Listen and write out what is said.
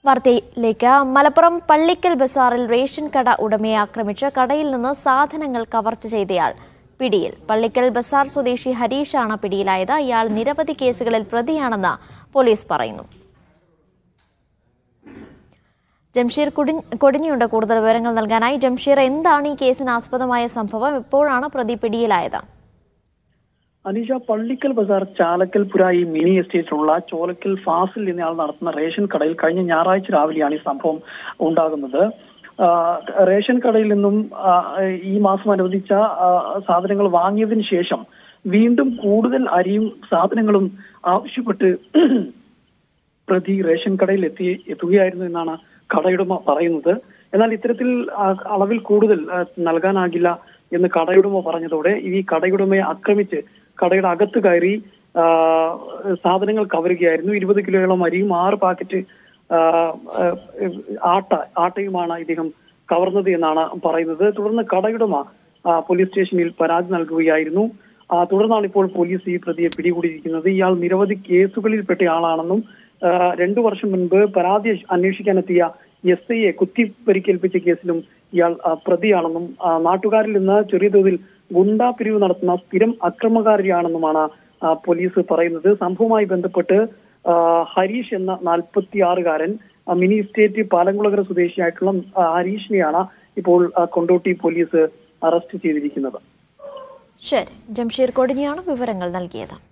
വാർത്തയിലേക്ക് മലപ്പുറം പള്ളിക്കൽ ബസാറിൽ റേഷൻ കട ഉടമയെ ആക്രമിച്ച് കടയിൽ നിന്ന് സാധനങ്ങൾ കവർച്ച ചെയ്തയാൾ പിടിയിൽ പള്ളിക്കൽ ബസാർ സ്വദേശി ഹരീഷാണ് പിടിയിലായത് ഇയാൾ നിരവധി കേസുകളിൽ പ്രതിയാണെന്ന് പോലീസ് പറയുന്നു ജംഷീർ കുടി- കൊടിഞ്ഞിയുണ്ട് കൂടുതൽ വിവരങ്ങൾ നൽകാനായി ജംഷീർ എന്താണ് ഈ കേസിന് ആസ്പദമായ സംഭവം എപ്പോഴാണ് പ്രതി പിടിയിലായത് അനീഷ പള്ളിക്കൽ ബസാർ ചാലക്കൽപുര ഈ മിനി എസ്റ്റേറ്റിലുള്ള ചോലക്കൽ ഫാസിൽ എന്നയാൾ നടത്തുന്ന റേഷൻ കടയിൽ കഴിഞ്ഞ ഞായറാഴ്ച രാവിലെയാണ് ഈ സംഭവം ഉണ്ടാകുന്നത് ആ, റേഷൻ കടയിൽ നിന്നും ആ, ഈ മാസം അനുവദിച്ച ആ, സാധനങ്ങൾ വാങ്ങിയതിനു ശേഷം വീണ്ടും കൂടുതൽ അരിയും സാധനങ്ങളും ആവശ്യപ്പെട്ട് പ്രതി റേഷൻ കടയിൽ എത്തി എത്തുകയായിരുന്നു എന്നാണ് കടയുടമ പറയുന്നത് എന്നാൽ ഇത്തരത്തിൽ ആ, അളവിൽ കൂടുതൽ ആ, നൽകാനാകില്ല എന്ന് കടയുടമ പറഞ്ഞതോടെ ഈ കടയുടമയെ ആക്രമിച്ച് കടയുടെ അകത്ത് കയറി ആ, സാധനങ്ങൾ കവരുകയായിരുന്നു ഇരുപത് കിലോയോളം അരിയും ആറ് പാക്കറ്റ് ആ, ആ, ആട്ട ആട്ടയുമാണ് ഇദ്ദേഹം കവർന്നത് എന്നാണ് പറയുന്നത് തുടർന്ന് കടയുടമ ആ, പോലീസ് സ്റ്റേഷനിൽ പരാതി നൽകുകയായിരുന്നു ആ, തുടർന്നാണ് ഇപ്പോൾ പോലീസ് ഈ പ്രതിയെ പിടികൂടിയിരിക്കുന്നത് ഇയാൾ നിരവധി കേസുകളിൽപ്പെട്ട ആളാണെന്നും ആ, രണ്ടു വർഷം മുൻപ് പരാതി അന്വേഷിക്കാനെത്തിയ എസ് ഐയെ കുത്തി പരിക്കേൽപ്പിച്ച കേസിലും ഇയാൾ ആ, പ്രതിയാണെന്നും ആ, നാട്ടുകാരിൽ നിന്ന് ചെറിയ തോതിൽ ഗുണ്ടാ പിരിവ് നടത്തുന്ന സ്ഥിരം അക്രമകാരിയാണെന്നുമാണ് ആ, പോലീസ് പറയുന്നത് സംഭവവുമായി ബന്ധപ്പെട്ട് ആ, ഹരീഷ് എന്ന നാൽപ്പത്തിയാറുകാരൻ ആ, മിനി സ്റ്റേറ്റ് പാലങ്കുളകര സ്വദേശിയായിട്ടുള്ള ആ, ഹരീഷിനെയാണ് ഇപ്പോൾ ആ, കൊണ്ടോട്ടി പോലീസ് അറസ്റ്റ് ചെയ്തിരിക്കുന്നത് ശരി ജംഷീർ കൊടിഞ്ഞിയാണ് വിവരങ്ങൾ നൽകിയത്